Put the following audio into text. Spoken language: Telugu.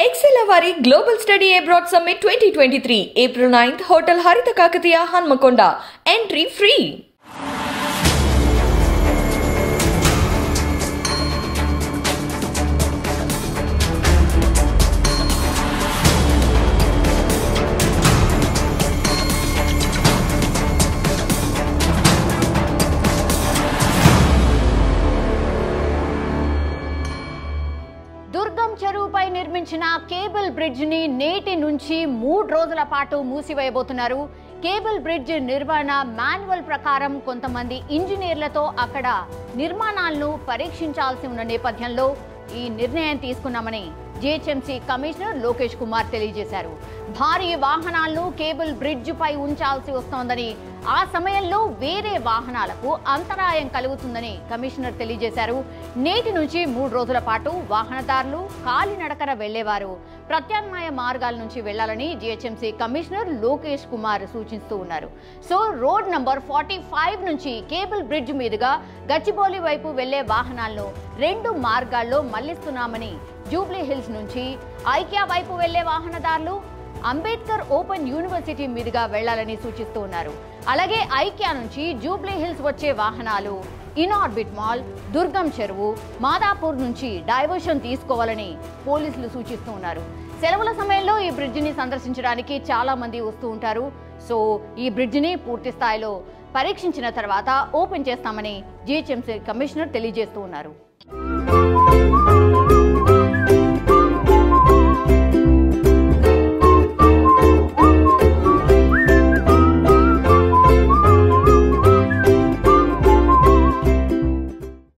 ఎక్సెల్ వారి global study abroad summit twenty twenty three April ninth hotel Haritha Kakatiya Hanmakonda entry free Durgam చెరువుపై నిర్మించిన కేబుల్ బ్రిడ్జ్ ని నేటి నుంచి మూడు రోజుల పాటు మూసివేయబోతున్నారు కేబుల్ బ్రిడ్జ్ నిర్వహణ మాన్యువల్ ప్రకారం కొంతమంది ఇంజనీర్లతో అక్కడ నిర్మాణాలను పరీక్షించాల్సి ఉన్న నేపథ్యంలో ఈ నిర్ణయం తీసుకున్నామని జిహెచ్ఎంసీ కమిషనర్ లోకేష్ కుమార్ తెలియజేశారు భారీ వాహనాలను కేబుల్ బ్రిడ్జ్ పై ఉంచాల్సి వస్తోందని ఆ సమయంలో వేరే వాహనాలకు అంతరాయం కలుగుతుందని కమిషనర్ తెలియజేశారు నేటి నుంచి మూడు రోజుల పాటు వాహనదారులు కాలినడకన వెళ్లేవారు ప్రత్యామ్నాయ మార్గాల నుంచి వెళ్లాలని జిహెచ్ఎంసీ కమిషనర్ లోకేష్ కుమార్ సూచిస్తూ ఉన్నారు so road number forty five నుంచి కేబుల్ బ్రిడ్జ్ మీదుగా గచ్చిబౌలి వైపు వెళ్లే వాహనాలను రెండు మార్గాల్లో మళ్లిస్తున్నామని జూబ్లీ హిల్స్ నుంచి ఐక్యా వైపు వెళ్లే వాహనదారులు అంబేద్కర్ ఓపెన్ యూనివర్సిటీ మీదుగా వెళ్లాలని సూచిస్తూ ఉన్నారు అలాగే ఐక్యా నుంచి జూబ్లీ హిల్స్ వచ్చే వాహనాలు ఇన్ఆర్బిట్ మాల్ దుర్గం చెరువు మాదాపూర్ నుంచి డైవర్షన్ తీసుకోవాలని పోలీసులు సూచిస్తూ ఉన్నారు సెలవుల సమయంలో ఈ బ్రిడ్జిని సందర్శించడానికి చాలా మంది వస్తూ ఉంటారు సో ఈ బ్రిడ్జిని పూర్తి స్థాయిలో పరీక్షించిన తర్వాత ఓపెన్ చేస్తామని జిహెచ్ఎంసీ కమిషనర్ తెలియజేస్తూ ఉన్నారు